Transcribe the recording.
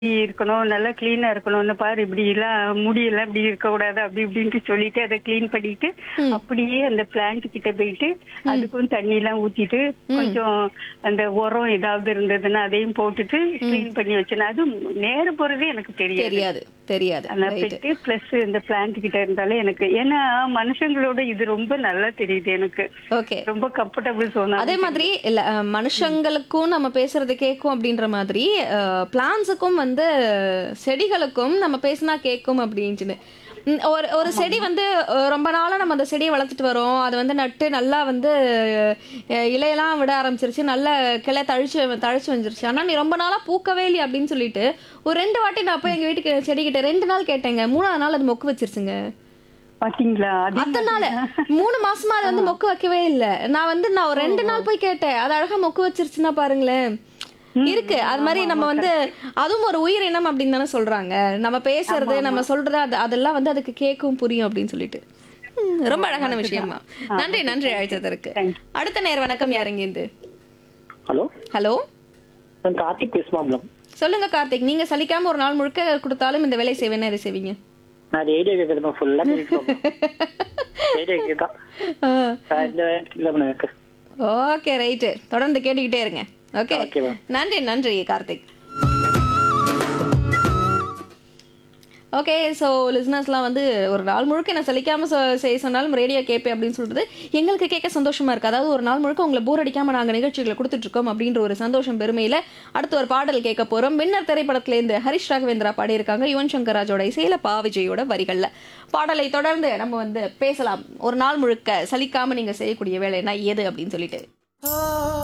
இருக்கணும் நல்லா கிளீனா இருக்கணும்னு பாரு இப்படி எல்லாம் முடியெல்லாம் இப்படி இருக்க கூடாது அப்படி இப்படின்ட்டு சொல்லிட்டு அதை கிளீன் பண்ணிட்டு அப்படியே அந்த பிளான்ட் கிட்ட போயிட்டு அதுக்கும் தண்ணி எல்லாம் ஊத்திட்டு கொஞ்சம் அந்த உரம் ஏதாவது இருந்ததுன்னா அதையும் போட்டுட்டு கிளீன் பண்ணி வச்சேன் அது நேரம் போறதே எனக்கு தெரியாது தெரியாது தெரியாது அந்த Right. பெட்டு பிளஸ் இந்த பிளான்ட் கிட்ட இருந்தாலே எனக்கு ஏன்னா மனுஷங்களோட இது ரொம்ப நல்லா தெரியுது எனக்கு ஓகே ரொம்ப கம்ஃபர்டபுள் சோனா அதே மாதிரி இல்ல அஹ், மனுஷங்களுக்கும் நம்ம பேசுறது கேட்கும் அப்படின்ற மாதிரி பிளான்ஸுக்கும் வந்து செடிகளுக்கும் நம்ம பேசினா கேட்கும் அப்படின்னு ம், ஒரு ஒரு செடி வந்து அஹ், ரொம்ப நாளா நம்ம அந்த செடியை வளர்த்துட்டு வரோம் அது வந்து நட்டு நல்லா வந்து அஹ், இலையெல்லாம் விட ஆரம்பிச்சிருச்சு நல்ல கிளை தழிச்சு தழிச்சு வந்துருச்சு ஆனா நீ ரொம்ப நாளா பூக்கவே இல்லையே அப்படின்னு சொல்லிட்டு ஒரு ரெண்டு வாட்டி நான் போய் எங்க வீட்டுக்கு செடிகிட்ட ரெண்டு நாள் கேட்டேங்க மூணாவது நாள் அது மொக்கு வச்சிருச்சுங்க பாத்தீங்களா அது அதனால மூணு மாசமா அது வந்து மொக்கு வைக்கவே இல்ல நான் வந்து நான் ஒரு ரெண்டு நாள் போய் கேட்டேன் அது அழகா மொக்கு வச்சிருச்சுன்னா பாருங்களேன் இருக்கு அது மாதிரி நம்ம வந்து அதுவும் ஒரு உயிரினம் அப்படின்னு தானே சொல்றாங்க நம்ம பேசுறது நம்ம சொல்றது அது அதெல்லாம் வந்து அதுக்கு கேட்கும் புரியும் அப்படின்னு சொல்லிட்டு ம், ரொம்ப அழகான விஷயமா நன்றி நன்றி அழைத்ததற்கு Thank அடுத்த நேர் வணக்கம் யாருங்க இது ஹலோ ஹலோ நான் கார்த்திக் பேசுமாம்லம் சொல்லுங்க கார்த்திக் நீங்க சலிக்காம ஒரு நாள் முழுக்க கொடுத்தாலும் இந்த வேலை செய்வேன் எது செய்வீங்க நான் ரேடியோ கேட்கறது ஃபுல்லா கேட்கும் ரேடியோ கேட்கா இந்த இல்லை எனக்கு ஓகே ரைட்டு தொடர்ந்து கேட்டுக்கிட்டே இருங்க ஓகே Okay, ma'am. நன்றி நன்றி கார்த்திக் ஓகே ஸோ லிஸ்னஸ்லாம் வந்து ஒரு நாள் முழுக்க என்ன சலிக்காம சொ- செய்ய சொன்னாலும் ரேடியோ கேட்பேன் அப்படின்னு சொல்றது எங்களுக்கு கேட்க சந்தோஷமா இருக்கு அதாவது ஒரு நாள் முழுக்க உங்களை போர் அடிக்காம நாங்கள் நிகழ்ச்சிகளை கொடுத்துட்டு இருக்கோம் அப்படின்ற ஒரு சந்தோஷம் பெருமையில அடுத்து ஒரு பாடல் கேட்க போறோம் வின்னர் திரைப்படத்திலேருந்து ஹரிஷ் ராகவேந்திரா பாடியிருக்காங்க யுவன் சங்கர் ராஜோட இசையில பா விஜயோட வரிகள்ல பாடலை தொடர்ந்து நம்ம வந்து பேசலாம் ஒரு நாள் முழுக்க சலிக்காம நீங்க செய்யக்கூடிய வேலைன்னா எது அப்படின்னு சொல்லிட்டு